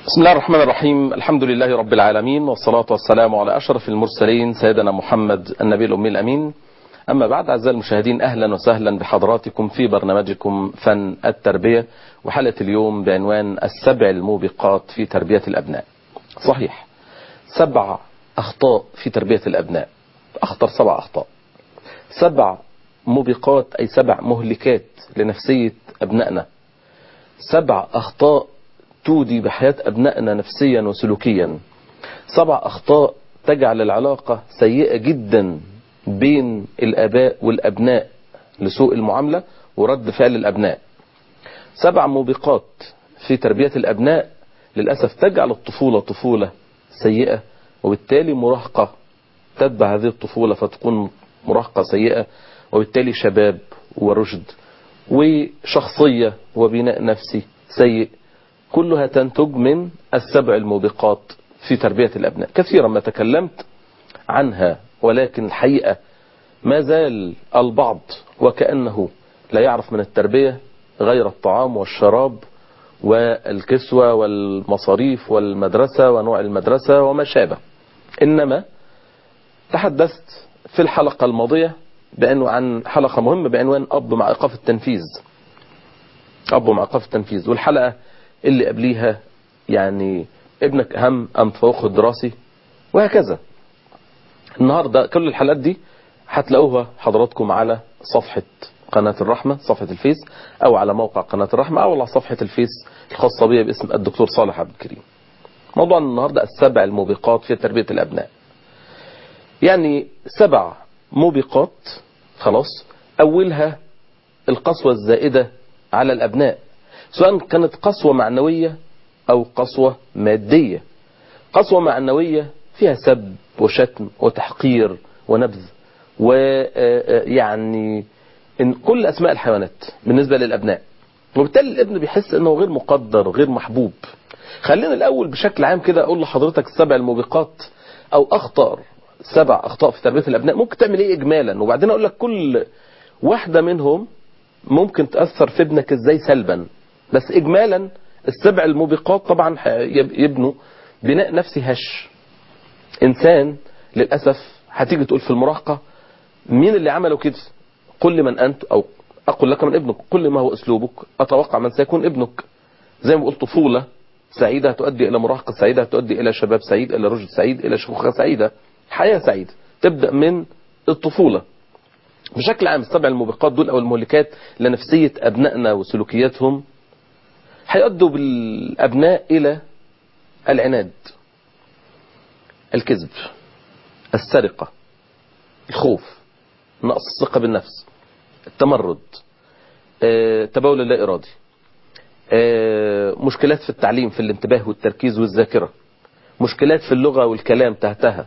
بسم الله الرحمن الرحيم الحمد لله رب العالمين والصلاة والسلام على أشرف المرسلين سيدنا محمد النبي الأمي الأمين أما بعد أعزائي المشاهدين أهلا وسهلا بحضراتكم في برنامجكم فن التربية وحلقة اليوم بعنوان السبع الموبقات في تربية الأبناء صحيح سبع أخطاء في تربية الأبناء أخطر سبع أخطاء سبع موبقات أي سبع مهلكات لنفسية أبنائنا سبع أخطاء تودي بحياة أبنائنا نفسيا وسلوكيا سبع أخطاء تجعل العلاقة سيئة جدا بين الآباء والأبناء لسوء المعاملة ورد فعل الأبناء سبع موبقات في تربية الأبناء للأسف تجعل الطفولة طفولة سيئة وبالتالي مراهقة تتبع هذه الطفولة فتكون مراهقة سيئة وبالتالي شباب ورشد وشخصية وبناء نفسي سيء كلها تنتج من السبع الموبقات في تربية الأبناء كثيرا ما تكلمت عنها ولكن الحقيقة ما زال البعض وكأنه لا يعرف من التربية غير الطعام والشراب والكسوة والمصاريف والمدرسة ونوع المدرسة وما شابه إنما تحدثت في الحلقة الماضية بأنه عن حلقة مهمة بعنوان أب مع إيقاف التنفيذ أب مع إيقاف التنفيذ والحلقة اللي قبليها يعني ابنك أهم أم تفوقه الدراسي وهكذا النهاردة كل الحلقات دي هتلاقوها حضراتكم على صفحة قناة الرحمة صفحة الفيس أو على موقع قناة الرحمة أو على صفحة الفيس الخاصة بي باسم الدكتور صالح عبد الكريم موضوع النهاردة السبع الموبقات في تربية الأبناء يعني سبع موبقات خلاص أولها القسوة الزائدة على الأبناء سواء كانت قسوة معنوية أو قسوة مادية قسوة معنوية فيها سب وشتم وتحقير ونبذ ويعني إن كل أسماء الحيوانات بالنسبة للأبناء وبالتالي الابن بيحس أنه غير مقدر غير محبوب خلينا الأول بشكل عام كده أقول لحضرتك السبع الموبقات أو أخطر سبع أخطاء في تربية الأبناء ممكن تعمل إيه إجمالا وبعدين أقول لك كل واحدة منهم ممكن تأثر في ابنك إزاي سلبا بس إجمالا السبع الموبقات طبعا يبنوا بناء نفسي هش إنسان للأسف هتيجي تقول في المراهقة مين اللي عملوا كده قل لمن أنت أو أقول لك من ابنك قل ما هو أسلوبك أتوقع من سيكون ابنك زي ما قلت طفولة سعيدة هتؤدي إلى مراهقة سعيدة هتؤدي إلى شباب سعيد إلى رشد سعيد إلى شيخوخة سعيدة حياة سعيدة تبدأ من الطفولة بشكل عام السبع الموبقات دول أو المهلكات لنفسية أبنائنا وسلوكياتهم هيؤدوا بالأبناء إلى العناد الكذب السرقة الخوف نقص الثقة بالنفس التمرد التبول اللا إرادي مشكلات في التعليم في الانتباه والتركيز والذاكرة مشكلات في اللغة والكلام تهتها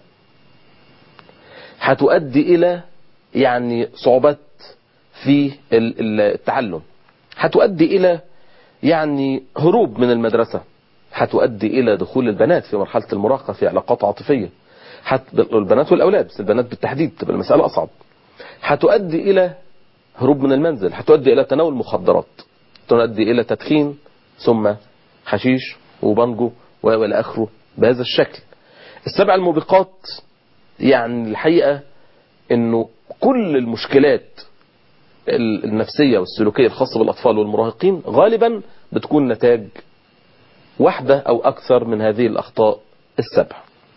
هتؤدي إلى يعني صعوبات في التعلم هتؤدي إلى يعني هروب من المدرسة هتؤدي إلى دخول البنات في مرحلة المراهقة في علاقات عاطفية حت... البنات والأولاد بس البنات بالتحديد تبقى المسألة أصعب هتؤدي إلى هروب من المنزل هتؤدي إلى تناول مخدرات تؤدي إلى تدخين ثم حشيش وبانجو وإلى آخره بهذا الشكل السبع الموبقات يعني الحقيقة انه كل المشكلات النفسية والسلوكية الخاصة بالأطفال والمراهقين غالبا بتكون نتاج واحدة أو أكثر من هذه الأخطاء السبع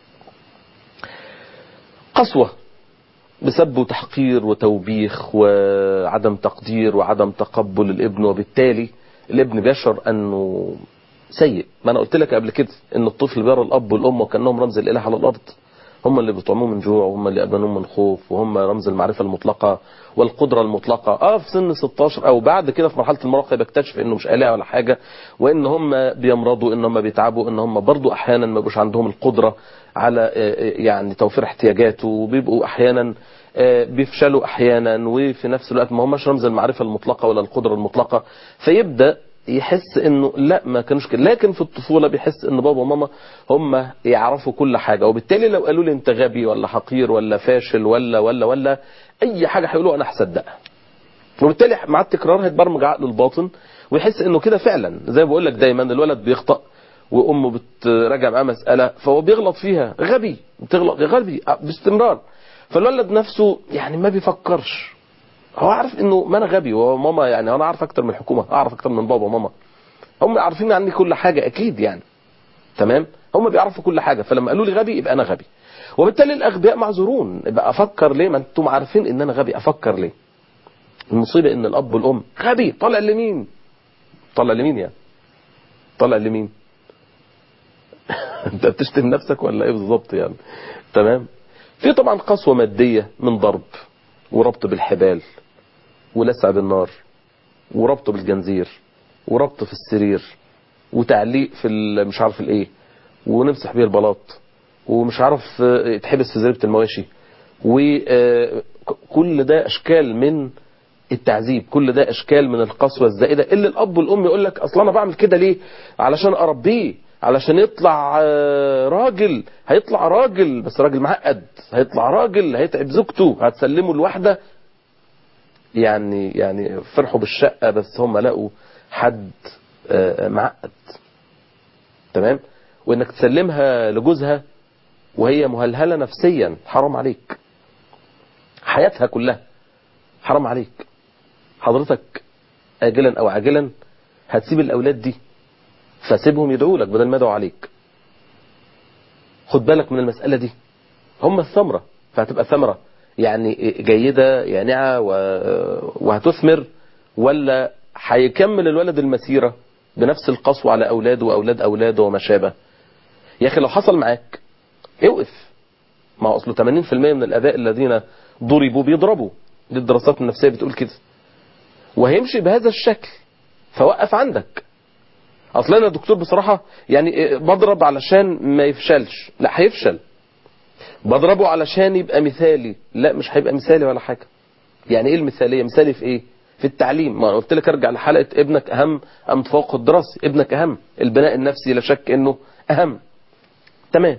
قسوة بسب وتحقير وتوبيخ وعدم تقدير وعدم تقبل الابن وبالتالي الابن بيشعر أنه سيء ما أنا قلت لك قبل كده أن الطفل بيرى الأب والأم وكأنهم رمز الإله على الأرض هم اللي بيطعموه من جوع وهم اللي أبنوه من خوف وهم رمز المعرفة المطلقة والقدرة المطلقة اه في سن 16 او بعد كده في مرحلة المراهقة بيكتشف انه مش آلهة ولا حاجة وان هم بيمرضوا ان هم بيتعبوا ان هم برضو احيانا ما بيبقوش عندهم القدرة على يعني توفير احتياجاته وبيبقوا احيانا بيفشلوا احيانا وفي نفس الوقت ما هماش رمز المعرفة المطلقة ولا القدرة المطلقة فيبدأ يحس انه لا ما كانوش كده لكن في الطفولة بيحس ان بابا وماما هم يعرفوا كل حاجة وبالتالي لو قالوا لي انت غبي ولا حقير ولا فاشل ولا ولا ولا اي حاجة هيقولوا انا هصدقها وبالتالي مع التكرار هيتبرمج عقله الباطن ويحس انه كده فعلا زي ما بقول لك دايما الولد بيخطأ وامه بتراجع معاه مساله فهو بيغلط فيها غبي بتغلط غبي باستمرار فالولد نفسه يعني ما بيفكرش هو عارف انه ما انا غبي وماما يعني انا عارف اكتر من الحكومه اعرف اكتر من بابا وماما هم عارفين عني كل حاجه اكيد يعني تمام هم بيعرفوا كل حاجه فلما قالوا لي غبي يبقى انا غبي وبالتالي الاغبياء معذورون يبقى افكر ليه ما انتم عارفين ان انا غبي افكر ليه المصيبه ان الاب والام غبي طالع لمين طالع لمين يعني طالع لمين انت بتشتم نفسك ولا ايه بالظبط يعني تمام في طبعا قسوه ماديه من ضرب وربط بالحبال ولسع بالنار وربط بالجنزير وربط في السرير وتعليق في مش عارف الايه ونمسح بيه البلاط ومش عارف يتحبس في زريبه المواشي وكل ده اشكال من التعذيب كل ده اشكال من القسوه الزائده اللي الاب والام يقول لك اصل انا بعمل كده ليه علشان اربيه علشان يطلع راجل هيطلع راجل بس راجل معقد هيطلع راجل هيتعب زوجته هتسلمه لوحده يعني يعني فرحوا بالشقه بس هم لقوا حد معقد تمام وانك تسلمها لجوزها وهي مهلهله نفسيا حرام عليك حياتها كلها حرام عليك حضرتك آجلا أو عاجلا هتسيب الأولاد دي فسيبهم يدعوا لك بدل ما يدعوا عليك خد بالك من المسألة دي هم الثمرة فهتبقى ثمرة يعني جيدة يانعة وهتثمر ولا هيكمل الولد المسيرة بنفس القسوة على أولاده وأولاد أولاده وما شابه يا أخي لو حصل معاك اوقف ما هو أصله 80% من الآباء الذين ضربوا بيضربوا دي الدراسات النفسية بتقول كده وهيمشي بهذا الشكل فوقف عندك اصل انا دكتور بصراحة يعني بضرب علشان ما يفشلش لا هيفشل بضربه علشان يبقى مثالي لا مش هيبقى مثالي ولا حاجة يعني ايه المثالية مثالي في ايه في التعليم ما قلت لك ارجع لحلقة ابنك اهم ام تفوق الدراسي ابنك اهم البناء النفسي لا شك انه اهم تمام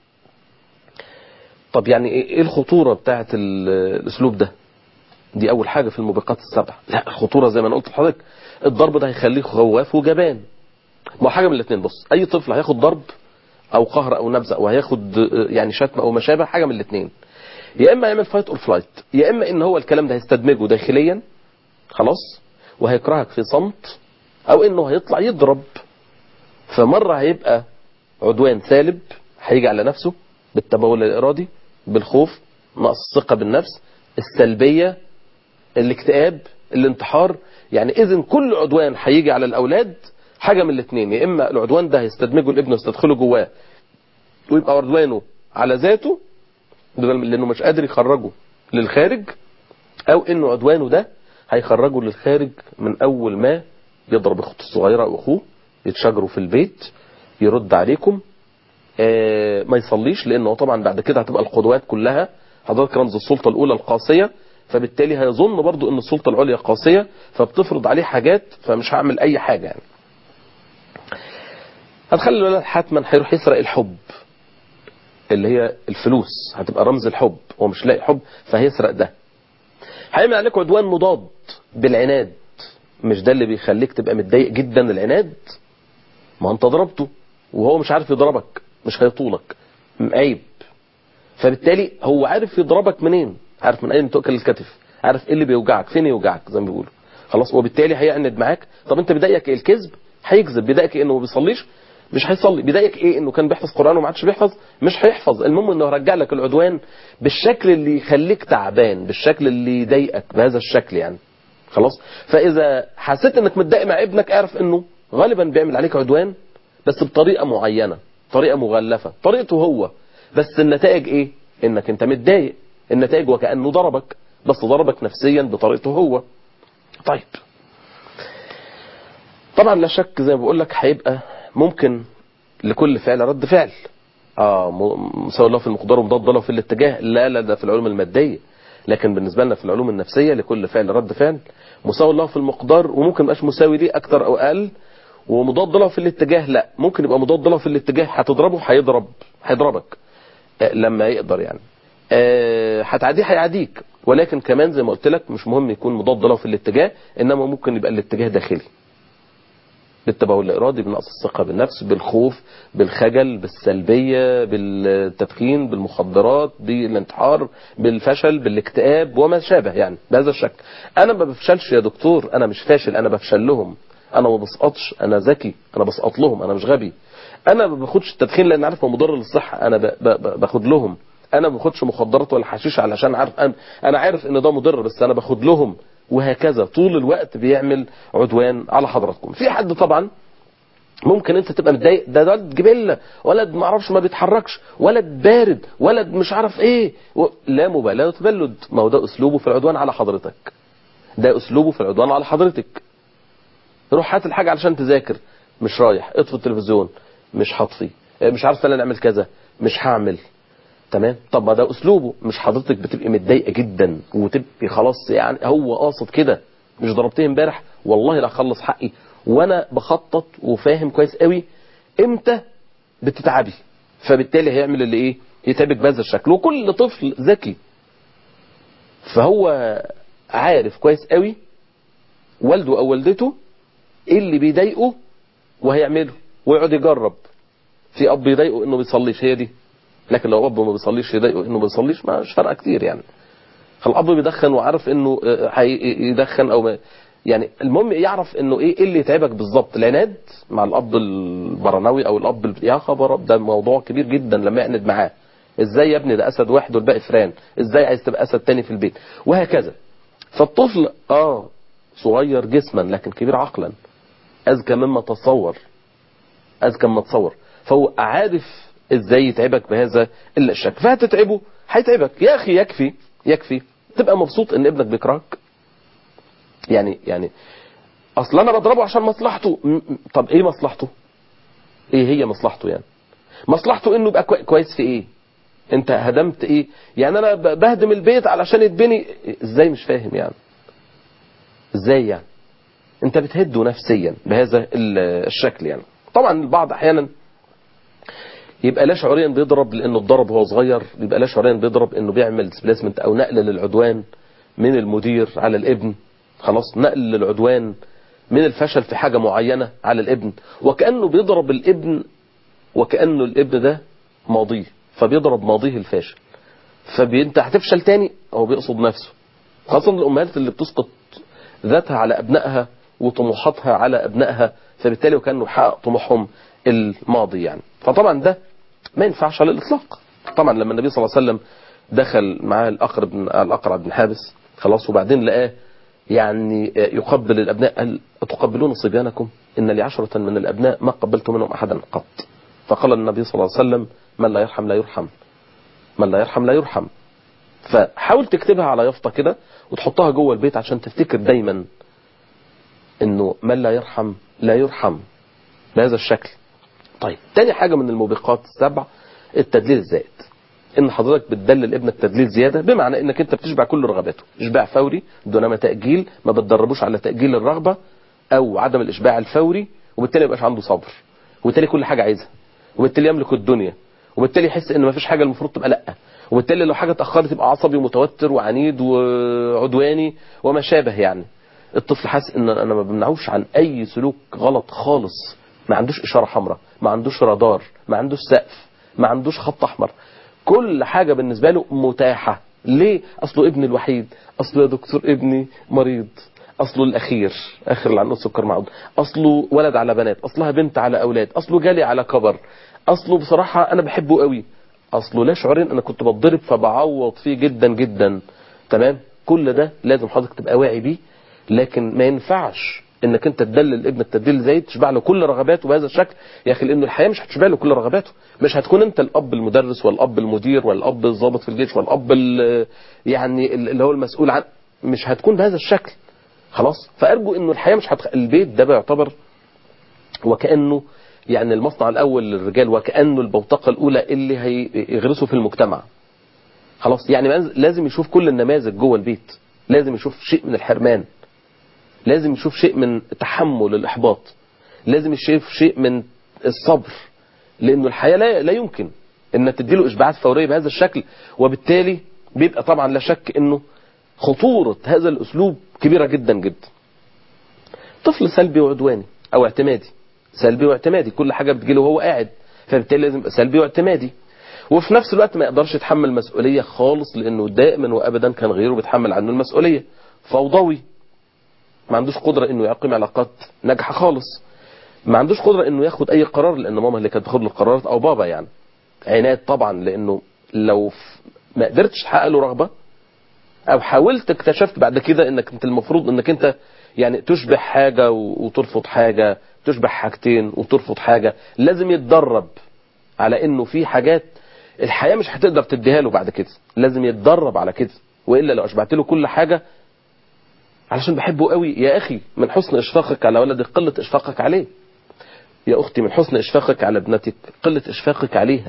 طب يعني ايه الخطورة بتاعت الاسلوب ده دي اول حاجة في الموبقات السبع لا الخطورة زي ما انا قلت لحضرتك الضرب ده هيخليه خواف وجبان ما حاجة من الاثنين بص اي طفل هياخد ضرب او قهر او نبذة او هياخد يعني شتم او ما شابه حاجة من الاثنين يا اما يعمل فايت اور فلايت يا اما ان هو الكلام ده هيستدمجه داخليا خلاص وهيكرهك في صمت او انه هيطلع يضرب فمرة هيبقى عدوان سالب هيجي على نفسه بالتبول الارادي بالخوف نقص الثقة بالنفس السلبية الاكتئاب الانتحار يعني اذا كل عدوان هيجي على الاولاد حاجة من الاثنين يا اما العدوان ده هيستدمجه الابن ويستدخله جواه ويبقى عدوانه على ذاته لانه مش قادر يخرجه للخارج او انه عدوانه ده هيخرجه للخارج من اول ما يضرب اخته الصغيرة او اخوه يتشاجروا في البيت يرد عليكم آه ما يصليش لانه طبعا بعد كده هتبقى القدوات كلها حضرتك رمز السلطة الاولى القاسية فبالتالي هيظن برضو ان السلطة العليا قاسية فبتفرض عليه حاجات فمش هعمل اي حاجة يعني هتخلي الولد حتما هيروح يسرق الحب اللي هي الفلوس هتبقى رمز الحب هو مش لاقي حب فهيسرق ده هيعمل عليك عدوان مضاد بالعناد مش ده اللي بيخليك تبقى متضايق جدا العناد ما انت ضربته وهو مش عارف يضربك مش هيطولك عيب فبالتالي هو عارف يضربك منين عارف من اين تؤكل الكتف عارف ايه اللي بيوجعك فين يوجعك زي ما بيقولوا خلاص وبالتالي هيعند معاك طب انت بيضايقك ايه الكذب هيكذب بيضايقك ايه انه ما بيصليش مش هيصلي بيضايقك ايه انه كان بيحفظ قران وما عادش بيحفظ مش هيحفظ المهم انه يرجع لك العدوان بالشكل اللي يخليك تعبان بالشكل اللي يضايقك بهذا الشكل يعني خلاص فاذا حسيت انك متضايق مع ابنك اعرف انه غالبا بيعمل عليك عدوان بس بطريقه معينه طريقه مغلفه طريقته هو بس النتائج ايه انك انت متضايق النتائج وكانه ضربك بس ضربك نفسيا بطريقته هو طيب طبعا لا شك زي ما بقول لك هيبقى ممكن لكل فعل رد فعل اه مساوي الله في المقدار ومضاد له في الاتجاه لا لا ده في العلوم الماديه لكن بالنسبه لنا في العلوم النفسيه لكل فعل رد فعل مساوي الله في المقدار وممكن مبقاش مساوي ليه اكتر او اقل ومضاد له في الاتجاه لا ممكن يبقى مضاد له في الاتجاه هتضربه هيضرب هيضربك آه لما يقدر يعني هتعديه آه هيعديك ولكن كمان زي ما قلت لك مش مهم يكون مضاد له في الاتجاه انما ممكن يبقى الاتجاه داخلي بالتبول الإرادي بنقص الثقة بالنفس بالخوف بالخجل بالسلبية بالتدخين بالمخدرات بالانتحار بالفشل بالاكتئاب وما شابه يعني بهذا الشكل أنا ما بفشلش يا دكتور أنا مش فاشل أنا بفشل لهم أنا ما بسقطش أنا ذكي أنا بسقط لهم أنا مش غبي أنا ما باخدش التدخين لأن عارف هو مضر للصحة أنا ب- ب- باخد لهم أنا ما باخدش مخدرات ولا حشيش علشان عارف أنا, أنا عارف إن ده مضر بس أنا باخد لهم وهكذا طول الوقت بيعمل عدوان على حضراتكم في حد طبعا ممكن انت تبقى متضايق ده ده ولد جبله ولد ما اعرفش ما بيتحركش ولد بارد ولد مش عارف ايه و... لا مبالاه وتبلد ما هو ده اسلوبه في العدوان على حضرتك ده اسلوبه في العدوان على حضرتك روح هات الحاجه علشان تذاكر مش رايح اطفي التلفزيون مش هطفي اه، مش عارف انا نعمل كذا مش هعمل تمام طب ما ده اسلوبه مش حضرتك بتبقي متضايقه جدا وتبقي خلاص يعني هو قاصد كده مش ضربتيه امبارح والله لا اخلص حقي وانا بخطط وفاهم كويس قوي امتى بتتعبي فبالتالي هيعمل اللي ايه يتعبك بهذا الشكل وكل طفل ذكي فهو عارف كويس قوي والده او والدته ايه اللي بيضايقه وهيعمله ويقعد يجرب في اب يضايقه انه بيصليش هي دي لكن لو اب ما بيصليش يضايقه انه بيصليش ما مش فارقه كتير يعني فالاب بيدخن وعارف انه آه، هيدخن او ما يعني المهم يعرف انه ايه إيه اللي يتعبك بالظبط العناد مع الاب البرناوي او الاب ال- يا خبر ده موضوع كبير جدا لما يعند معاه ازاي يا ابني ده اسد واحد والباقي فران ازاي عايز تبقى اسد تاني في البيت وهكذا فالطفل اه صغير جسما لكن كبير عقلا اذكى مما تصور اذكى مما تصور فهو عارف ازاي يتعبك بهذا الشكل فهتتعبه هيتعبك يا اخي يكفي يكفي تبقى مبسوط ان ابنك بيكرهك يعني يعني اصل انا بضربه عشان مصلحته م- م- طب ايه مصلحته ايه هي مصلحته يعني مصلحته انه يبقى كوي- كويس في ايه انت هدمت ايه يعني انا ب- بهدم البيت علشان يتبني ازاي مش فاهم يعني ازاي يعني انت بتهده نفسيا بهذا ال- الشكل يعني طبعا البعض احيانا يبقى لا شعوريا بيضرب لانه اتضرب وهو صغير يبقى لا شعوريا بيضرب انه بيعمل ديسبليسمنت او نقل للعدوان من المدير على الابن خلاص نقل للعدوان من الفشل في حاجة معينة على الابن وكأنه بيضرب الابن وكأنه الابن ده ماضيه فبيضرب ماضيه الفاشل فانت هتفشل تاني هو بيقصد نفسه خاصة الأمهات اللي بتسقط ذاتها على أبنائها وطموحاتها على أبنائها فبالتالي وكأنه حقق طموحهم الماضي يعني فطبعا ده ما ينفعش على الإطلاق طبعا لما النبي صلى الله عليه وسلم دخل معاه الأقرب بن الأقرع بن حابس خلاص وبعدين لقاه يعني يقبل الأبناء قال أتقبلون صبيانكم إن لي عشرة من الأبناء ما قبلت منهم أحدا قط فقال النبي صلى الله عليه وسلم من لا يرحم لا يرحم من لا يرحم لا يرحم فحاول تكتبها على يافطة كده وتحطها جوه البيت عشان تفتكر دايما انه من لا يرحم لا يرحم بهذا الشكل طيب تاني حاجة من الموبقات السبع التدليل الزائد ان حضرتك بتدلل ابنك تدليل زيادة بمعنى انك انت بتشبع كل رغباته اشباع فوري دونما تأجيل ما بتدربوش على تأجيل الرغبة او عدم الاشباع الفوري وبالتالي يبقاش عنده صبر وبالتالي كل حاجة عايزها وبالتالي يملك الدنيا وبالتالي يحس ان ما فيش حاجة المفروض تبقى لا وبالتالي لو حاجة اتأخرت يبقى عصبي ومتوتر وعنيد وعدواني وما شابه يعني الطفل حاسس ان انا ما بمنعوش عن اي سلوك غلط خالص ما عندوش اشاره حمراء ما عندوش رادار ما عندوش سقف ما عندوش خط احمر كل حاجه بالنسبه له متاحه ليه اصله ابني الوحيد اصله يا دكتور ابني مريض اصله الاخير اخر اللي عنده سكر معدود اصله ولد على بنات اصلها بنت على اولاد اصله جالي على كبر اصله بصراحه انا بحبه قوي اصله لا شعوريا انا كنت بتضرب فبعوض فيه جدا جدا تمام كل ده لازم حضرتك تبقى واعي بيه لكن ما ينفعش انك انت تدلل ابنك تدليل زي تشبع له كل رغباته بهذا الشكل يا اخي لانه الحياه مش هتشبع له كل رغباته مش هتكون انت الاب المدرس والاب المدير والاب الضابط في الجيش والاب ال- يعني اللي هو المسؤول عن مش هتكون بهذا الشكل خلاص فارجو انه الحياه مش هتخ... البيت ده بيعتبر وكانه يعني المصنع الاول للرجال وكانه البوتقه الاولى اللي هيغرسوا في المجتمع خلاص يعني لازم يشوف كل النماذج جوه البيت لازم يشوف شيء من الحرمان لازم يشوف شيء من تحمل الإحباط لازم يشوف شيء من الصبر لأنه الحياة لا, لا يمكن أن تديله إشباعات فورية بهذا الشكل وبالتالي بيبقى طبعا لا شك أنه خطورة هذا الأسلوب كبيرة جدا جدا طفل سلبي وعدواني او اعتمادي سلبي واعتمادي كل حاجه بتجيله وهو قاعد فبالتالي لازم يبقى سلبي واعتمادي وفي نفس الوقت ما يقدرش يتحمل مسؤوليه خالص لانه دائما وابدا كان غيره بيتحمل عنه المسؤوليه فوضوي ما عندوش قدره انه يقيم علاقات ناجحه خالص ما عندوش قدره انه ياخد اي قرار لان ماما اللي كانت بتاخد له القرارات او بابا يعني عناد طبعا لانه لو ما قدرتش تحقق له رغبه او حاولت اكتشفت بعد كده انك انت المفروض انك انت يعني تشبه حاجه وترفض حاجه تشبه حاجتين وترفض حاجه لازم يتدرب على انه في حاجات الحياه مش هتقدر تديها له بعد كده لازم يتدرب على كده والا لو اشبعت له كل حاجه علشان بحبه قوي يا اخي من حسن اشفاقك على ولدك قله اشفاقك عليه يا اختي من حسن اشفاقك على ابنتك قله اشفاقك عليها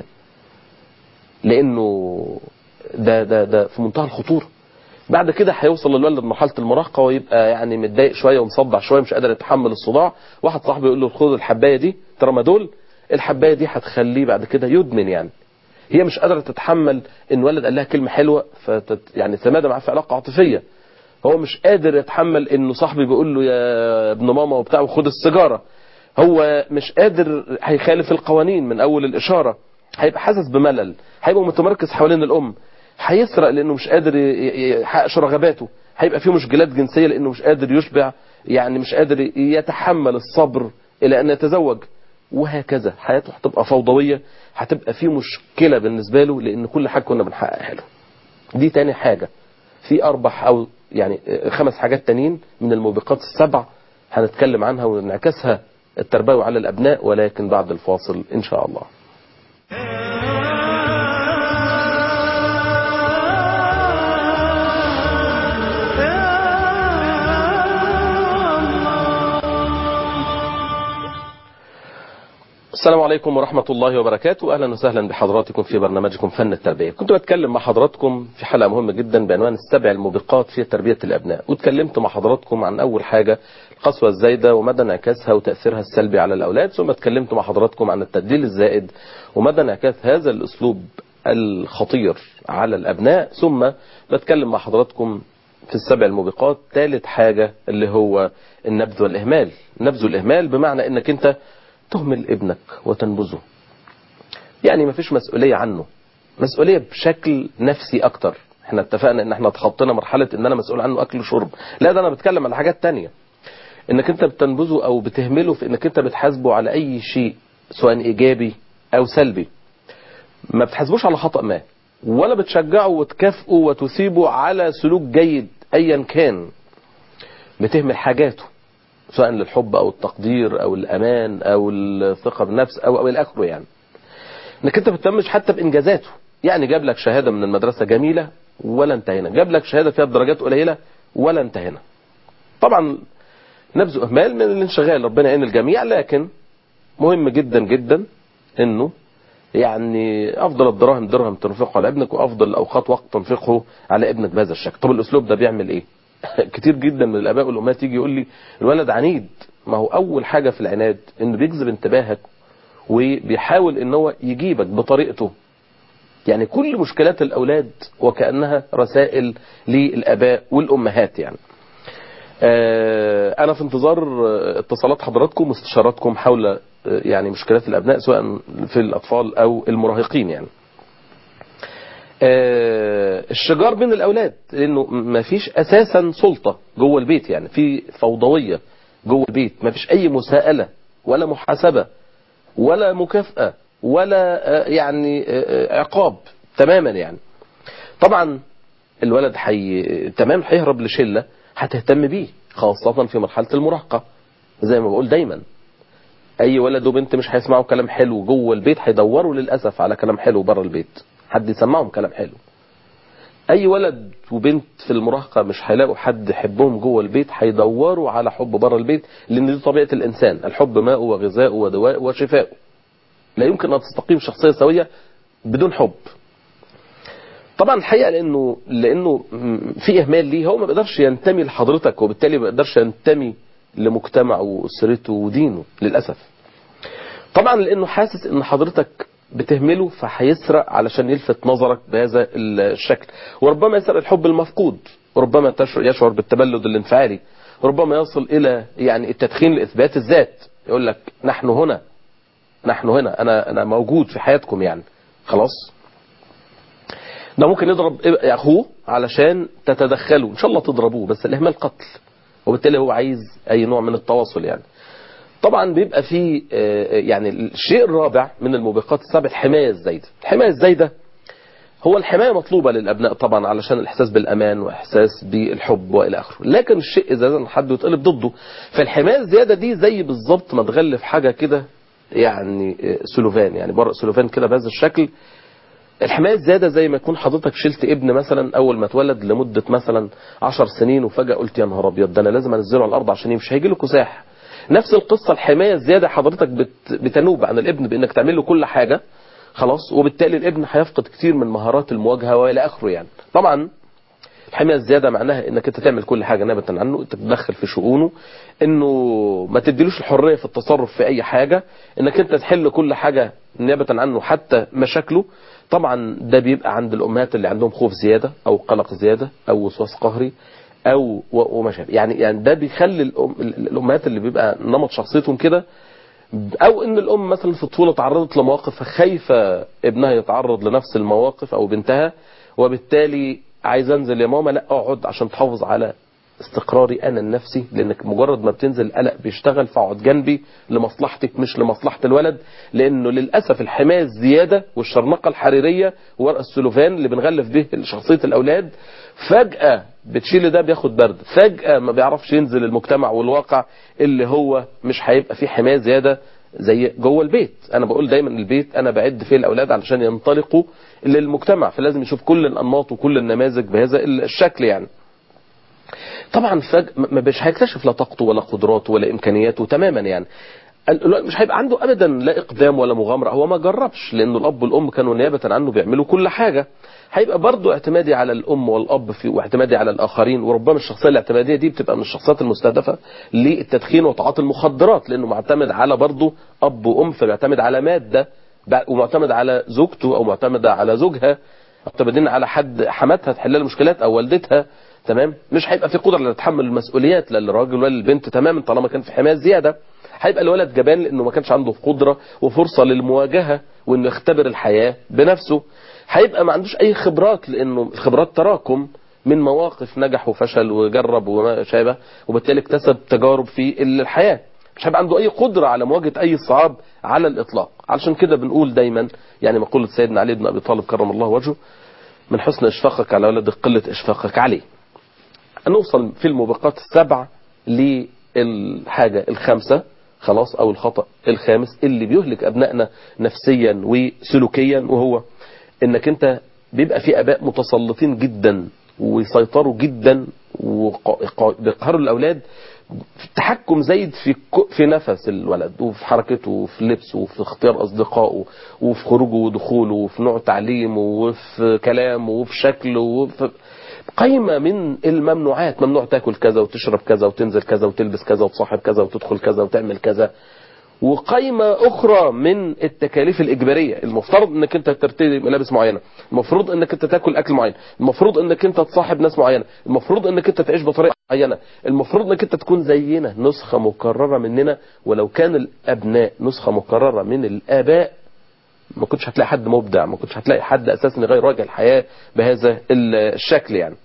لانه ده ده ده في منتهى الخطوره بعد كده هيوصل الولد لمرحله المراهقه ويبقى يعني متضايق شويه ومصدع شويه مش قادر يتحمل الصداع واحد صاحبي يقول له خد الحبايه دي ترامادول الحبايه دي هتخليه بعد كده يدمن يعني هي مش قادره تتحمل ان ولد قال لها كلمه حلوه فتت يعني تمادى معاه في علاقه عاطفيه هو مش قادر يتحمل انه صاحبي بيقول له يا ابن ماما وبتاع وخد السيجاره هو مش قادر هيخالف القوانين من اول الاشاره هيبقى حاسس بملل هيبقى متمركز حوالين الام هيسرق لانه مش قادر يحقق رغباته هيبقى فيه مشكلات جنسيه لانه مش قادر يشبع يعني مش قادر يتحمل الصبر الى ان يتزوج وهكذا حياته هتبقى فوضويه هتبقى فيه مشكله بالنسبه له لان كل حاجه كنا بنحققها له دي تاني حاجه في اربع او يعني خمس حاجات تانيين من الموبقات السبع هنتكلم عنها ونعكسها التربوي على الابناء ولكن بعد الفاصل ان شاء الله السلام عليكم ورحمة الله وبركاته أهلا وسهلا بحضراتكم في برنامجكم فن التربية كنت بتكلم مع حضراتكم في حلقة مهمة جدا بعنوان السبع الموبقات في تربية الأبناء واتكلمت مع حضراتكم عن أول حاجة القسوة الزايدة ومدى انعكاسها وتأثيرها السلبي على الأولاد ثم اتكلمت مع حضراتكم عن التدليل الزائد ومدى انعكاس هذا الأسلوب الخطير على الأبناء ثم بتكلم مع حضراتكم في السبع الموبقات ثالث حاجة اللي هو النبذ والإهمال النبذ والإهمال بمعنى أنك أنت تهمل ابنك وتنبذه يعني ما فيش مسؤولية عنه مسؤولية بشكل نفسي أكتر احنا اتفقنا ان احنا تخطينا مرحلة ان انا مسؤول عنه اكل وشرب لا ده انا بتكلم على حاجات تانية انك انت بتنبذه او بتهمله في انك انت بتحاسبه على اي شيء سواء ايجابي او سلبي ما بتحاسبوش على خطأ ما ولا بتشجعه وتكافئه وتثيبه على سلوك جيد ايا كان بتهمل حاجاته سواء للحب او التقدير او الامان او الثقه بالنفس او او الى اخره يعني انك انت بتتمش حتى بانجازاته يعني جاب لك شهاده من المدرسه جميله ولا انتهينا جاب لك شهاده فيها درجات قليله ولا انتهينا طبعا نبذ اهمال من الانشغال ربنا يعين الجميع لكن مهم جدا جدا انه يعني افضل الدراهم درهم تنفقه على ابنك وافضل الاوقات وقت تنفقه على ابنك بهذا الشكل طب الاسلوب ده بيعمل ايه كتير جدا من الاباء والامهات يجي يقول لي الولد عنيد ما هو اول حاجه في العناد انه بيجذب انتباهك وبيحاول ان هو يجيبك بطريقته يعني كل مشكلات الاولاد وكانها رسائل للاباء والامهات يعني انا في انتظار اتصالات حضراتكم واستشاراتكم حول يعني مشكلات الابناء سواء في الاطفال او المراهقين يعني الشجار بين الاولاد لانه ما فيش اساسا سلطه جوه البيت يعني في فوضويه جوه البيت ما فيش اي مساءله ولا محاسبه ولا مكافاه ولا يعني عقاب تماما يعني طبعا الولد حي تمام هيهرب لشله هتهتم بيه خاصه في مرحله المراهقه زي ما بقول دايما اي ولد وبنت مش هيسمعوا كلام حلو جوه البيت هيدوروا للاسف على كلام حلو بره البيت حد يسمعهم كلام حلو اي ولد وبنت في المراهقه مش هيلاقوا حد يحبهم جوه البيت هيدوروا على حب بره البيت لان دي طبيعه الانسان الحب ماء وغذاء ودواء وشفاء لا يمكن ان تستقيم شخصيه سويه بدون حب طبعا الحقيقه لانه لانه في اهمال ليه هو ما بيقدرش ينتمي لحضرتك وبالتالي ما بيقدرش ينتمي لمجتمعه واسرته ودينه للاسف طبعا لانه حاسس ان حضرتك بتهمله فهيسرق علشان يلفت نظرك بهذا الشكل وربما يسرق الحب المفقود وربما يشعر بالتبلد الانفعالي وربما يصل الى يعني التدخين لاثبات الذات يقول لك نحن هنا نحن هنا انا انا موجود في حياتكم يعني خلاص ده ممكن يضرب اخوه علشان تتدخلوا ان شاء الله تضربوه بس الاهمال قتل وبالتالي هو عايز اي نوع من التواصل يعني طبعا بيبقى في يعني الشيء الرابع من الموبقات السبع الحمايه الزايده الحمايه الزايده هو الحمايه مطلوبه للابناء طبعا علشان الاحساس بالامان واحساس بالحب والى اخره لكن الشيء اذا زاد حد يتقلب ضده فالحمايه الزياده دي زي بالظبط ما تغلف حاجه كده يعني سلوفان يعني برق سلوفان كده بهذا الشكل الحمايه الزياده زي ما يكون حضرتك شلت ابن مثلا اول ما اتولد لمده مثلا 10 سنين وفجاه قلت يا نهار ابيض ده انا لازم انزله على الارض عشان يمشي هيجي له كساح نفس القصه الحمايه الزياده حضرتك بت بتنوب عن الابن بانك تعمل له كل حاجه خلاص وبالتالي الابن هيفقد كتير من مهارات المواجهه والى اخره يعني طبعا الحمايه الزياده معناها انك انت تعمل كل حاجه نابه عنه انت تتدخل في شؤونه انه ما تديلوش الحريه في التصرف في اي حاجه انك انت تحل كل حاجه نيابه عنه حتى مشاكله طبعا ده بيبقى عند الامهات اللي عندهم خوف زياده او قلق زياده او وسواس قهري او وما شابه يعني يعني ده بيخلي الأم الامهات اللي بيبقى نمط شخصيتهم كده او ان الام مثلا في الطفوله تعرضت لمواقف خايفه ابنها يتعرض لنفس المواقف او بنتها وبالتالي عايز انزل يا ماما لا اقعد عشان تحافظ على استقراري انا النفسي لانك مجرد ما بتنزل القلق بيشتغل فاقعد جنبي لمصلحتك مش لمصلحه الولد لانه للاسف الحمايه الزياده والشرنقه الحريريه ورق السلوفان اللي بنغلف به شخصيه الاولاد فجاه بتشيل ده بياخد برد فجاه ما بيعرفش ينزل المجتمع والواقع اللي هو مش هيبقى فيه حمايه زياده زي جوه البيت انا بقول دايما البيت انا بعد فيه الاولاد علشان ينطلقوا للمجتمع فلازم يشوف كل الانماط وكل النماذج بهذا الشكل يعني طبعا فج... مش هيكتشف لا طاقته ولا قدراته ولا امكانياته تماما يعني مش هيبقى عنده ابدا لا اقدام ولا مغامره هو ما جربش لانه الاب والام كانوا نيابه عنه بيعملوا كل حاجه هيبقى برضه اعتمادي على الام والاب في واعتمادي على الاخرين وربما الشخصيه الاعتماديه دي بتبقى من الشخصيات المستهدفه للتدخين وتعاطي المخدرات لانه معتمد على برضه اب وام فبيعتمد على ماده ومعتمد على زوجته او معتمد على زوجها معتمدين على حد حماتها تحل لها المشكلات او والدتها تمام مش هيبقى في قدره على تحمل المسؤوليات لا للراجل ولا للبنت تماما طالما كان في حمايه زياده هيبقى الولد جبان لانه ما كانش عنده قدره وفرصه للمواجهه وانه يختبر الحياه بنفسه هيبقى ما عندوش اي خبرات لانه الخبرات تراكم من مواقف نجح وفشل وجرب وما شابه وبالتالي اكتسب تجارب في الحياه مش هيبقى عنده اي قدره على مواجهه اي صعاب على الاطلاق علشان كده بنقول دايما يعني مقوله سيدنا علي بن ابي طالب كرم الله وجهه من حسن اشفاقك على ولدك قله اشفاقك عليه نوصل في الموبقات السبع للحاجة الخامسة خلاص او الخطأ الخامس اللي بيهلك ابنائنا نفسيا وسلوكيا وهو انك انت بيبقى في اباء متسلطين جدا ويسيطروا جدا وبيقهروا الاولاد تحكم زايد في في نفس الولد وفي حركته وفي لبسه وفي اختيار اصدقائه وفي خروجه ودخوله وفي نوع تعليمه وفي كلامه وفي شكله وفي قايمة من الممنوعات ممنوع تاكل كذا وتشرب كذا وتنزل كذا وتلبس كذا وتصاحب كذا وتدخل كذا وتعمل كذا وقايمة أخرى من التكاليف الإجبارية المفترض أنك أنت ترتدي ملابس معينة المفروض أنك أنت تاكل أكل معين المفروض أنك أنت تصاحب ناس معينة المفروض أنك أنت تعيش بطريقة معينة المفروض أنك أنت تكون زينا نسخة مكررة مننا ولو كان الأبناء نسخة مكررة من الآباء ما كنتش هتلاقي حد مبدع ما كنتش هتلاقي حد اساسا يغير وجه الحياة بهذا الشكل يعني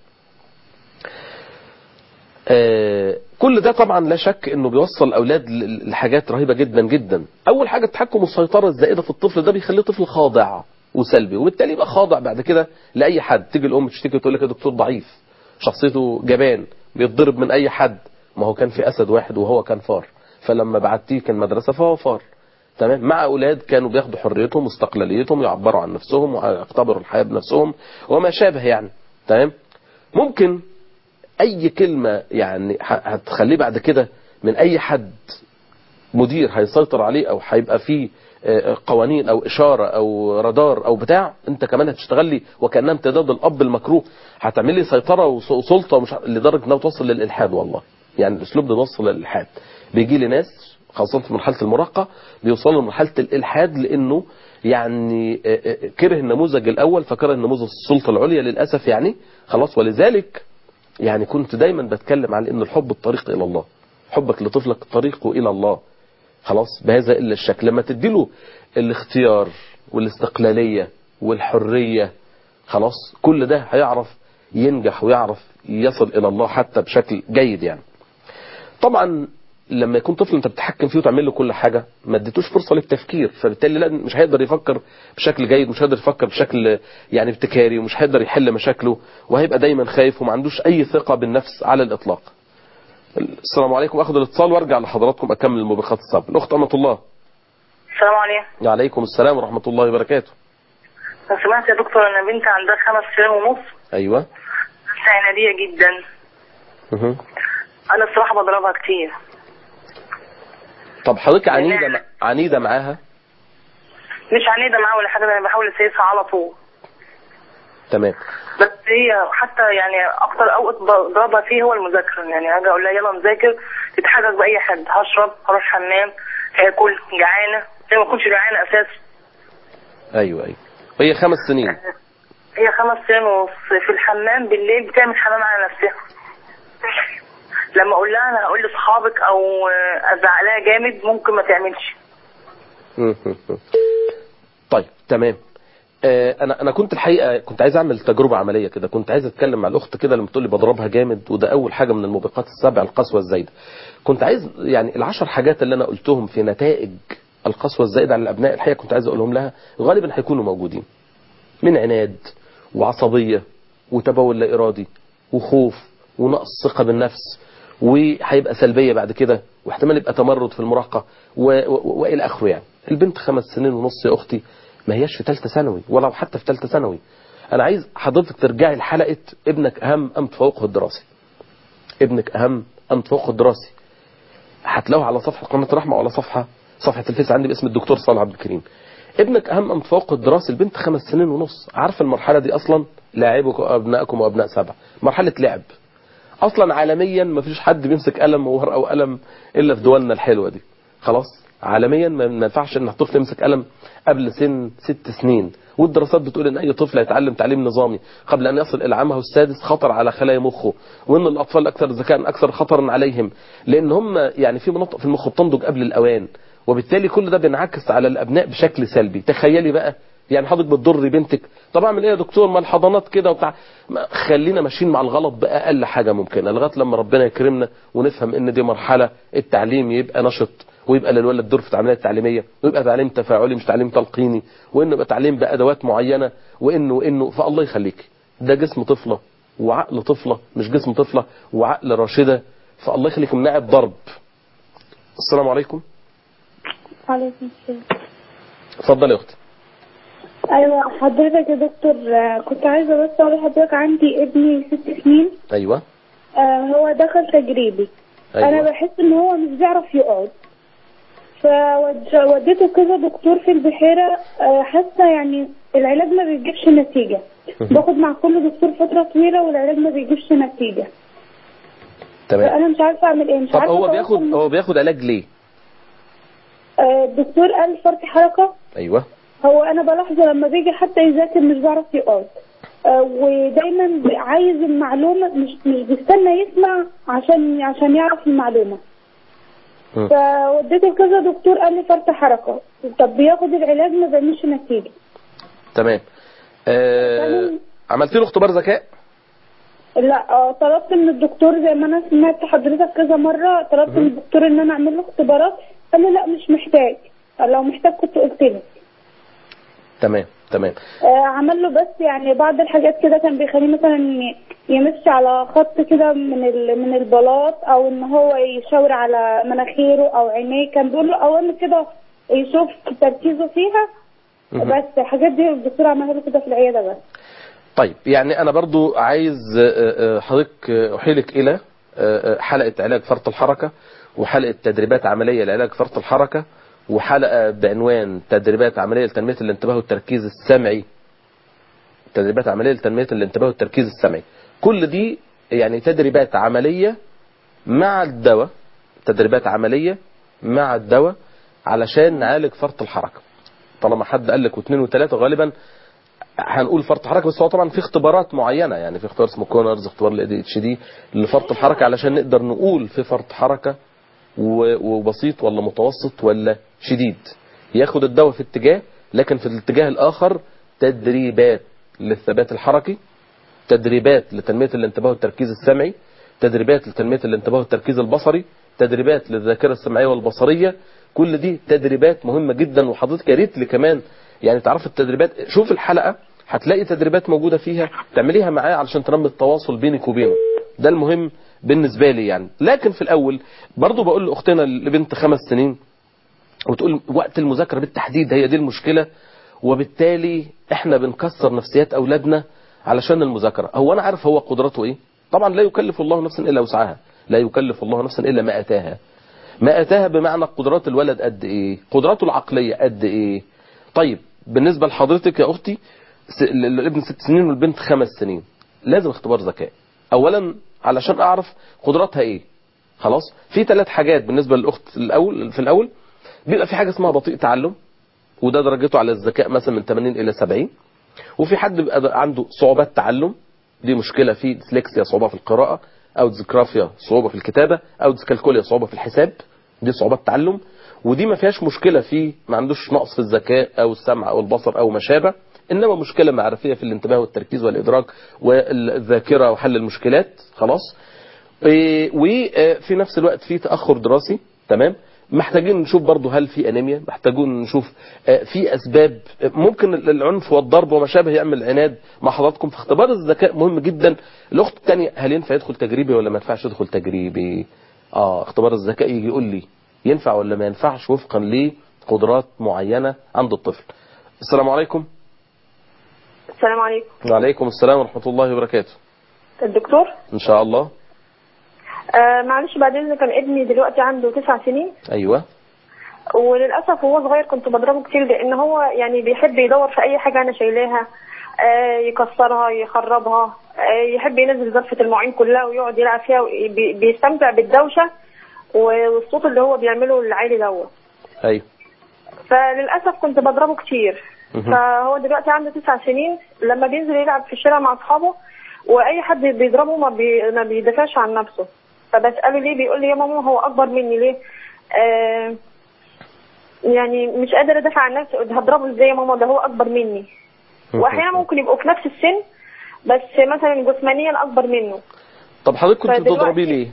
آه كل ده طبعا لا شك انه بيوصل الاولاد لحاجات رهيبة جدا جدا اول حاجة التحكم والسيطرة الزائدة في الطفل ده بيخليه طفل خاضع وسلبي وبالتالي يبقى خاضع بعد كده لاي حد تيجي الام تشتكي وتقول لك يا دكتور ضعيف شخصيته جبان بيتضرب من اي حد ما هو كان في اسد واحد وهو كان فار فلما بعتيه كان مدرسة فهو فار تمام مع اولاد كانوا بياخدوا حريتهم واستقلاليتهم يعبروا عن نفسهم ويختبروا الحياه بنفسهم وما شابه يعني تمام ممكن اي كلمه يعني هتخليه بعد كده من اي حد مدير هيسيطر عليه او هيبقى فيه قوانين او اشاره او رادار او بتاع انت كمان هتشتغل لي وكانها امتداد الاب المكروه هتعمل لي سيطره وسلطه ومش لدرجه انها توصل للالحاد والله يعني الاسلوب ده بيوصل للالحاد بيجي لي ناس خاصة في مرحلة المراهقة بيوصلوا لمرحلة الإلحاد لأنه يعني كره النموذج الأول فكره النموذج السلطة العليا للأسف يعني خلاص ولذلك يعني كنت دايما بتكلم عن أن الحب الطريق إلى الله حبك لطفلك طريقه إلى الله خلاص بهذا الا الشكل لما تديله الاختيار والاستقلاليه والحريه خلاص كل ده هيعرف ينجح ويعرف يصل الى الله حتى بشكل جيد يعني طبعا لما يكون طفل انت بتتحكم فيه وتعمل له كل حاجه ما اديتوش فرصه للتفكير فبالتالي لا مش هيقدر يفكر بشكل جيد مش هيقدر يفكر بشكل يعني ابتكاري ومش هيقدر يحل مشاكله وهيبقى دايما خايف وما عندوش اي ثقه بالنفس على الاطلاق السلام عليكم اخذ الاتصال وارجع لحضراتكم اكمل الموبقات السابقه الاخت امه الله السلام عليكم وعليكم السلام ورحمه الله وبركاته لو سمعت يا دكتور انا بنتي عندها خمس سنين ونص ايوه بنت عنادية جدا مه. انا الصراحة بضربها كتير طب حضرتك عنيده مع- عنيده معاها مش عنيدة معاها ولا حاجة ده انا بحاول اسيسها على طول تمام بس هي حتى يعني اكتر اوقات بضربها فيه هو المذاكرة يعني اجي اقول لها يلا نذاكر تتحجج باي حد هشرب هروح حمام هاكل جعانة هي ما تكونش جعانة اساسا ايوه ايوه هي خمس سنين هي خمس سنين ونص في الحمام بالليل بتعمل حمام على نفسها لما اقول لها انا هقول لاصحابك او ازعق لها جامد ممكن ما تعملش طيب تمام آه، انا انا كنت الحقيقه كنت عايز اعمل تجربه عمليه كده كنت عايز اتكلم مع الاخت كده لما تقول لي بضربها جامد وده اول حاجه من الموبقات السبع القسوه الزايده كنت عايز يعني العشر حاجات اللي انا قلتهم في نتائج القسوه الزايده على الابناء الحقيقه كنت عايز اقولهم لها غالبا هيكونوا موجودين من عناد وعصبيه وتبول لا ارادي وخوف ونقص ثقه بالنفس وهيبقى سلبيه بعد كده واحتمال يبقى تمرد في المراهقه و- و- والى اخره يعني البنت خمس سنين ونص يا اختي ما هياش في ثالثه ثانوي ولا حتى في ثالثه ثانوي انا عايز حضرتك ترجعي لحلقه ابنك اهم ام تفوقه الدراسي ابنك اهم ام تفوقه الدراسي هتلاقوه على صفحه قناه رحمه وعلى صفحه صفحه الفيس عندي باسم الدكتور صالح عبد الكريم ابنك اهم ام تفوقه الدراسي البنت خمس سنين ونص عارفه المرحله دي اصلا لاعبكم ابنائكم وابناء سبع مرحله لعب اصلا عالميا ما فيش حد بيمسك قلم وورقه وقلم الا في دولنا الحلوه دي خلاص عالميا ما ما ينفعش ان الطفل يمسك قلم قبل سن ست سنين والدراسات بتقول ان اي طفل يتعلم تعليم نظامي قبل ان يصل الى عامه السادس خطر على خلايا مخه وان الاطفال اكثر ذكاء اكثر خطرا عليهم لان هم يعني في مناطق في المخ بتنضج قبل الاوان وبالتالي كل ده بينعكس على الابناء بشكل سلبي تخيلي بقى يعني حضرتك بتضري بنتك طب اعمل ايه يا دكتور ما الحضانات كده وبتاع ما خلينا ماشيين مع الغلط باقل حاجه ممكنه لغايه لما ربنا يكرمنا ونفهم ان دي مرحله التعليم يبقى نشط ويبقى للولد دور في العمليه التعليميه ويبقى تعليم تفاعلي مش تعليم تلقيني وانه يبقى تعليم بادوات معينه وانه وانه فالله يخليك ده جسم طفله وعقل طفله مش جسم طفله وعقل راشده فالله يخليك مناعب ضرب السلام عليكم عليكم السلام اتفضل يا اختي ايوه حضرتك يا دكتور آه، كنت عايزه بس اقول لحضرتك عندي ابني ست سنين ايوه آه، هو دخل تجريبي انا ايوه بحس ان هو مش بيعرف يقعد فوديته كذا دكتور في البحيره آه، حاسه يعني العلاج ما بيجيبش نتيجه باخد مع كل دكتور فتره طويله والعلاج ما بيجيبش نتيجه تمام فانا مش عارفه اعمل ايه مش طب عارفه هو أتواصل بياخد مع- هو بياخد علاج ليه آه، الدكتور قال فرط حركه ايوه هو انا بلاحظه لما بيجي حتى يذاكر مش بيعرف يقعد آه، ودايما ب- عايز المعلومه مش مش بيستنى يسمع عشان عشان يعرف المعلومه مم. فوديته كذا دكتور قال لي فرط حركه طب بياخد العلاج ما بيعملش نتيجه تمام آه تمام. عملت له اختبار ذكاء لا آه، طلبت من الدكتور زي ما انا سمعت حضرتك كذا مره طلبت من الدكتور ان انا اعمل له اختبارات قال لي لا مش محتاج لو محتاج كنت قلت لك تمام تمام آه، عمل له بس يعني بعض الحاجات كده كان بيخليه مثلا ي- يمشي على خط كده من ال- من البلاط او ان هو يشاور على مناخيره او عينيه كان بيقول له اوامر كده يشوف تركيزه فيها مهم. بس الحاجات دي الدكتور عملها له كده في العياده بس طيب يعني انا برضو عايز آه، آه، حضرتك آه، احيلك الى آه، آه، حلقه علاج فرط الحركه وحلقه تدريبات عمليه لعلاج فرط الحركه وحلقه بعنوان تدريبات عمليه لتنميه الانتباه والتركيز السمعي تدريبات عمليه لتنميه الانتباه والتركيز السمعي كل دي يعني تدريبات عمليه مع الدواء تدريبات عمليه مع الدواء علشان نعالج فرط الحركه طالما حد قال لك واثنين وثلاثه غالبا هنقول فرط حركه بس هو طبعا في اختبارات معينه يعني في اختبار اسمه كونرز اختبار الاي اتش دي لفرط الحركه علشان نقدر نقول في فرط حركه و- وبسيط ولا متوسط ولا شديد ياخد الدواء في اتجاه لكن في الاتجاه الآخر تدريبات للثبات الحركي تدريبات لتنمية الانتباه والتركيز السمعي تدريبات لتنمية الانتباه والتركيز البصري تدريبات للذاكرة السمعية والبصرية كل دي تدريبات مهمة جدا وحضرتك يا ريت لي كمان يعني تعرف التدريبات شوف الحلقة هتلاقي تدريبات موجودة فيها تعمليها معاه علشان تنمي التواصل بينك وبينه ده المهم بالنسبة لي يعني لكن في الأول برضو بقول لأختنا اللي بنت خمس سنين وتقول وقت المذاكرة بالتحديد هي دي المشكلة وبالتالي احنا بنكسر نفسيات أولادنا علشان المذاكرة هو أنا عارف هو قدرته إيه طبعا لا يكلف الله نفسا إلا وسعها لا يكلف الله نفسا إلا ما أتاها ما أتاها بمعنى قدرات الولد قد إيه قدراته العقلية قد إيه طيب بالنسبة لحضرتك يا أختي س- الابن ست سنين والبنت خمس سنين لازم اختبار ذكاء أولا علشان أعرف قدراتها إيه خلاص في ثلاث حاجات بالنسبة للأخت الأول في الأول بيبقى في حاجة اسمها بطيء تعلم وده درجته على الذكاء مثلا من 80 إلى 70 وفي حد بيبقى عنده صعوبات تعلم دي مشكلة في ديسلكسيا صعوبة في القراءة أو ديسكرافيا صعوبة في الكتابة أو ديسكالكوليا صعوبة في الحساب دي صعوبات تعلم ودي ما فيهاش مشكلة في ما عندوش نقص في الذكاء أو السمع أو البصر أو ما شابه إنما مشكلة معرفية في الانتباه والتركيز والإدراك والذاكرة وحل المشكلات خلاص إيه، وفي نفس الوقت في تأخر دراسي تمام محتاجين نشوف برضه هل في انيميا محتاجين نشوف آه، في اسباب آه، ممكن العنف والضرب وما شابه يعمل عناد مع حضراتكم في اختبار الذكاء مهم جدا الاخت الثانيه هل ينفع يدخل تجريبي ولا ما ينفعش يدخل تجريبي اه اختبار الذكاء يجي يقول لي ينفع ولا ما ينفعش وفقا لقدرات معينه عند الطفل السلام عليكم السلام عليكم وعليكم السلام ورحمه الله وبركاته الدكتور ان شاء الله آه معلش بعد اذنك كان ابني دلوقتي عنده تسع سنين ايوه وللاسف وهو صغير كنت بضربه كتير لان هو يعني بيحب يدور في اي حاجه انا شايلاها آه يكسرها يخربها آه يحب ينزل ظرفه المواعين كلها ويقعد يلعب فيها وبي- بيستمتع بالدوشه والصوت اللي هو بيعمله العالي دوت ايوه فللاسف كنت بضربه كتير مهم. فهو دلوقتي عنده تسع سنين لما بينزل يلعب في الشارع مع اصحابه واي حد بيضربه ما, بي... ما بيدافعش عن نفسه فبساله ليه بيقول لي يا ماما هو اكبر مني ليه آه يعني مش قادر ادافع عن نفسي هضربه ازاي يا ماما ده هو اكبر مني واحيانا ممكن يبقوا في نفس السن بس مثلا جسمانيا اكبر منه طب حضرتك كنت فدلوقتي- بتضربيه ليه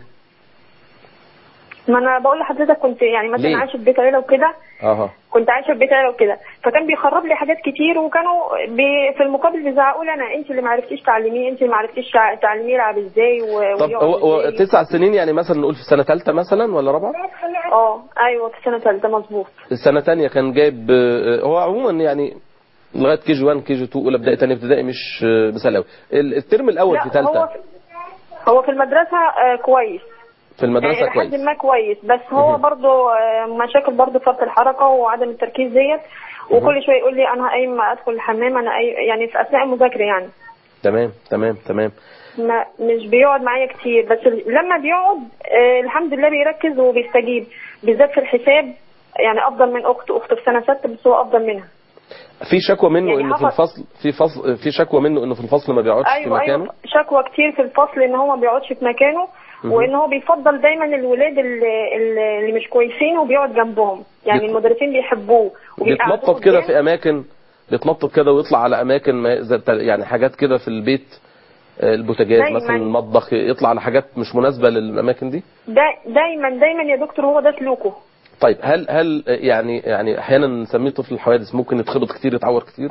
ما انا بقول لحضرتك كنت يعني مثلا ليه؟ عايشه في بيت عيله وكده اها كنت عايشه في بيت عيله وكده فكان بيخرب لي حاجات كتير وكانوا بي في المقابل بيزعقوا لي انا انت اللي ما عرفتيش تعلميه انت اللي ما عرفتيش تع- تعلميه يلعب ازاي و- طب ويقعد هو هو إزاي. تسع سنين يعني مثلا نقول في سنة ثالثة مثلا ولا رابعة؟ اه ايوه في سنه ثالثه مظبوط السنة تانية كان جايب آه، هو عموما يعني لغاية كي جي 1 كي جي 2 أولى ابتدائي تانية ابتدائي مش آه، مثال قوي الترم الأول لا في هو ثالثة في هو في المدرسه آه كويس في المدرسة يعني لحد كويس ما كويس بس هو مهم. برضه آه، مشاكل برضه فرط الحركه وعدم التركيز ديت وكل شويه يقول لي انا قايم ادخل الحمام انا قايم يعني في اثناء المذاكره يعني تمام تمام تمام ما مش بيقعد معايا كتير بس لما بيقعد آه الحمد لله بيركز وبيستجيب بالذات في الحساب يعني افضل من اخته اخته في سنه سته بس هو افضل منها في شكوى منه يعني انه في حصل- الفصل في فصل في شكوى منه انه في الفصل ما بيقعدش في ايوه مكانه ايوه شكوى كتير في الفصل ان هو ما بيقعدش في مكانه مهم. وان هو بيفضل دايما الولاد اللي, اللي مش كويسين وبيقعد جنبهم يعني بيت- المدرسين بيحبوه وبيقعدوه بيتنطط كده قدام. في اماكن بيتنطط كده ويطلع على اماكن ما زي بتاع- يعني حاجات كده في البيت آه، البوتاجاز دايماً. مثلا المطبخ يطلع على حاجات مش مناسبة للاماكن دي دا دايما دايما يا دكتور هو ده سلوكه طيب هل هل يعني يعني احيانا نسميه طفل الحوادث ممكن يتخبط كتير يتعور كتير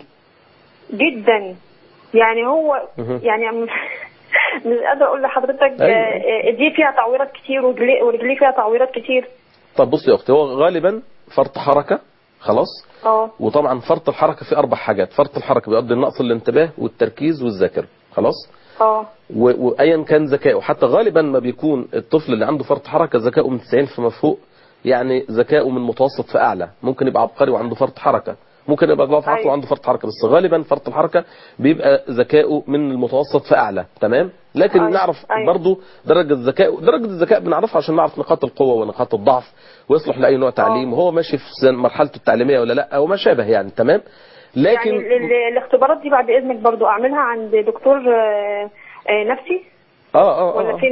جدا يعني هو مهم. يعني م- مش قادره اقول لحضرتك أيوة. آه، دي فيها تعويرات كتير ورجليه ورجليه فيها تعويرات كتير طب بصي يا اختي هو غالبا فرط حركه خلاص اه وطبعا فرط الحركه في اربع حاجات فرط الحركه بيؤدي لنقص الانتباه والتركيز والذاكره خلاص اه و- وايا كان ذكائه حتى غالبا ما بيكون الطفل اللي عنده فرط حركه ذكائه من 90 فما فوق يعني ذكائه من متوسط فاعلى ممكن يبقى عبقري وعنده فرط حركه ممكن يبقى ضعف عقل أيوة. وعنده فرط حركه بس غالبا فرط الحركه بيبقى ذكائه من المتوسط فاعلى تمام لكن أيوة. نعرف أيوة. برضو درجه الذكاء درجه الذكاء بنعرفها عشان نعرف نقاط القوه ونقاط الضعف ويصلح لاي نوع تعليم وهو ماشي في سن- مرحلته التعليميه ولا لا وما شابه يعني تمام لكن يعني ال- ال- الاختبارات دي بعد اذنك برضو اعملها عند دكتور آه، آه، نفسي اه اه ولا اه فين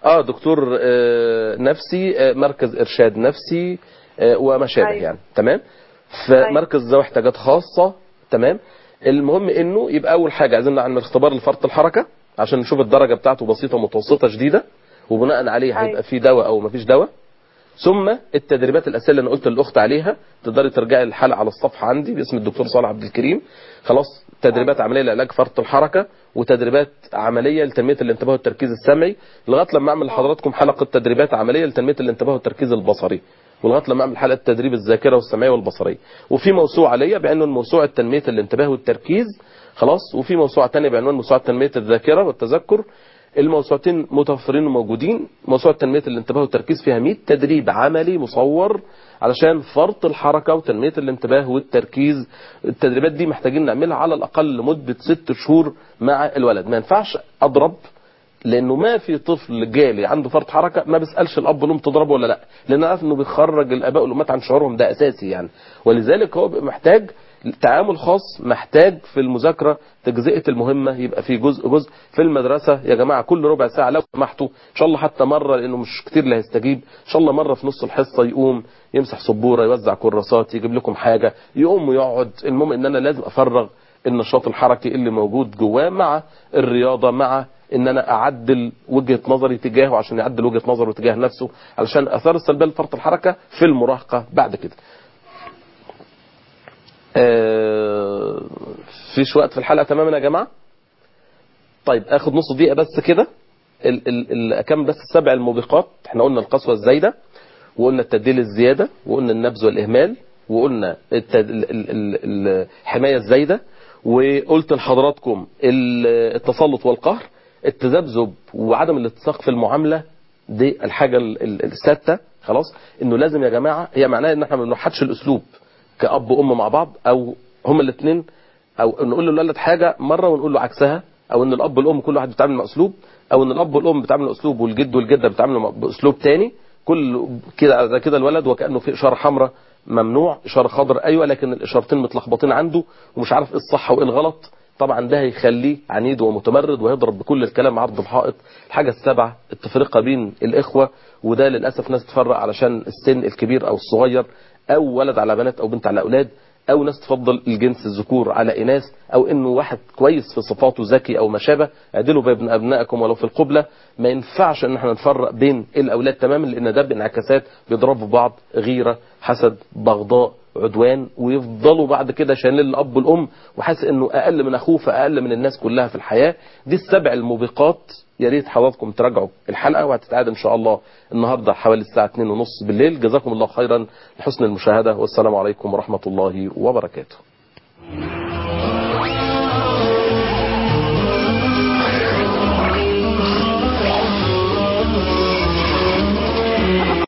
اه دكتور آه نفسي آه مركز ارشاد نفسي آه وما شابه أيوة. يعني تمام فمركز ذوي احتياجات خاصه تمام المهم انه يبقى اول حاجه عايزين نعمل اختبار لفرط الحركه عشان نشوف الدرجه بتاعته بسيطه متوسطه شديده وبناء عليه أيوة. هيبقى في دواء او مفيش دواء ثم التدريبات الاساسيه اللي انا قلت للاخت عليها تقدري ترجعي الحلقه على الصفحه عندي باسم الدكتور صالح عبد الكريم خلاص تدريبات عمليه لعلاج فرط الحركه وتدريبات عمليه لتنميه الانتباه والتركيز السمعي لغايه لما اعمل لحضراتكم حلقه تدريبات عمليه لتنميه الانتباه والتركيز البصري ولغايه لما اعمل حلقه تدريب الذاكره والسمعيه والبصريه وفي موسوعه ليا بعنوان موسوعه تنميه الانتباه والتركيز خلاص وفي موسوعه ثانيه بعنوان موسوعه تنميه الذاكره والتذكر الموسوعتين متوفرين وموجودين موسوعة تنمية الانتباه والتركيز فيها 100 تدريب عملي مصور علشان فرط الحركة وتنمية الانتباه والتركيز التدريبات دي محتاجين نعملها على الأقل لمدة ست شهور مع الولد ما ينفعش أضرب لانه ما في طفل جالي عنده فرط حركه ما بيسالش الاب والام تضربه ولا لا لان عارف انه بيخرج الاباء والامهات عن شعورهم ده اساسي يعني ولذلك هو بيبقى محتاج تعامل خاص محتاج في المذاكره تجزئه المهمه يبقى في جزء جزء في المدرسه يا جماعه كل ربع ساعه لو سمحتوا ان شاء الله حتى مره لانه مش كتير اللي هيستجيب ان شاء الله مره في نص الحصه يقوم يمسح سبوره يوزع كراسات يجيب لكم حاجه يقوم ويقعد المهم ان انا لازم افرغ النشاط الحركي اللي موجود جواه مع الرياضه مع ان انا اعدل وجهه نظري تجاهه عشان يعدل وجهه نظره تجاه نفسه علشان الاثار السلبيه لفرط الحركه في المراهقه بعد كده. آه، فيش وقت في الحلقه تماما يا جماعه؟ طيب اخد نص دقيقه بس كده ال- ال- ال- اكمل بس السبع الموبقات احنا قلنا القسوه الزايده وقلنا التبديل الزياده وقلنا النبذ والاهمال وقلنا التد... ال- ال- ال- الحمايه الزايده وقلت لحضراتكم ال- التسلط والقهر التذبذب وعدم الاتساق في المعامله دي الحاجه ال- ال- السادسه خلاص انه لازم يا جماعه هي معناها ان احنا ما بنوحدش الاسلوب كاب وام مع بعض او هما الاثنين او نقول للولد حاجه مره ونقول له عكسها او ان الاب والام كل واحد بيتعامل مع اسلوب او ان الاب والام بيتعاملوا اسلوب والجد والجده بيتعاملوا مع- باسلوب تاني كل كده ده كده الولد وكانه في اشاره حمراء ممنوع اشاره خضراء ايوه لكن الاشارتين متلخبطين عنده ومش عارف ايه الصح وايه الغلط طبعا ده هيخليه عنيد ومتمرد وهيضرب بكل الكلام عرض الحائط الحاجه السابعه التفرقه بين الاخوه وده للاسف ناس تفرق علشان السن الكبير او الصغير او ولد على بنات او بنت على اولاد او ناس تفضل الجنس الذكور على اناث او انه واحد كويس في صفاته ذكي او ما شابه اعدلوا بين ابنائكم ولو في القبله ما ينفعش ان احنا نفرق بين الاولاد تماما لان ده بانعكاسات بيضربوا بعض غيره حسد بغضاء عدوان ويفضلوا بعد كده شايلين الاب والام وحاسس انه اقل من اخوه فاقل من الناس كلها في الحياه دي السبع الموبقات يا ريت حضراتكم تراجعوا الحلقه وهتتعاد ان شاء الله النهارده حوالي الساعه 2:30 بالليل جزاكم الله خيرا لحسن المشاهده والسلام عليكم ورحمه الله وبركاته